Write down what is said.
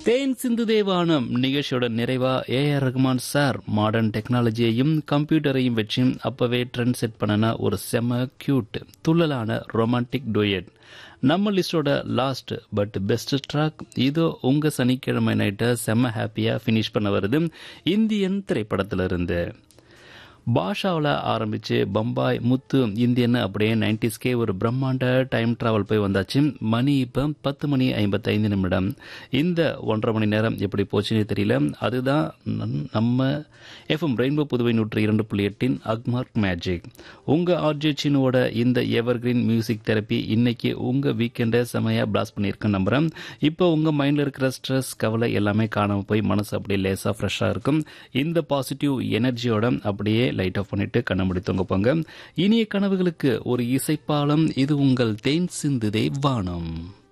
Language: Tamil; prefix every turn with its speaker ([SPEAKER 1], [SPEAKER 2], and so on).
[SPEAKER 1] தேன் சிந்து தேவானம் நிகழ்ச்சியோட நிறைவா A R Rahman sir modern டெக்னாலஜியையும் கம்ப்யூட்டரையும் வச்சு அப்பவே ட்ரெண்ட் செட் பண்ணன ஒரு செம கியூட் துள்ளலான ரொமான்டிக் டூயட் நம்ம லிஸ்டோட லாஸ்ட் பட் பெஸ்ட் ட்ராக் இதோ உங்க சனிக்கிழமை நைட்டை செம்ம ஹாப்பியா ஃபினிஷ் பண்ண வருது இந்தியன் திரைப்படத்துல இருந்து பாஷாவில் ஆரம்பிச்சு பம்பாய் முத்து இந்தியன் அப்படியே நைன்டிஸ்கே ஒரு பிரம்மாண்ட டைம் டிராவல் போய் வந்தாச்சு மணி இப்போ பத்து மணி ஐம்பத்தைந்து நிமிடம் இந்த ஒன்றரை மணி நேரம் எப்படி போச்சுன்னு தெரியல அதுதான் நம்- நம்ம எஃப்எம் ரெயின்போ புதுவை நூற்றி இரண்டு புள்ளி எட்டின் அக்மார்க் மேஜிக் உங்க ஆர்ஜே சினுவோட இந்த எவர்கிரீன் மியூசிக் தெரப்பி இன்னைக்கு உங்க வீக்கெண்டை செமையா பிளாஸ் பண்ணியிருக்கேன் நம்புறேன் இப்போ உங்க மைண்ட்ல இருக்கிற ஸ்ட்ரெஸ் கவலை எல்லாமே காணாம போய் மனசு அப்படியே லேசா ஃப்ரெஷ்ஷா இருக்கும் இந்த பாசிட்டிவ் எனர்ஜியோட அப்படியே லைட் ஆஃப் பண்ணிட்டு கண்ண முடி தொங்க போங்க இனிய கனவுகளுக்கு ஒரு இசைப்பாலம் இது உங்கள் தேன் சிந்துதே வானம்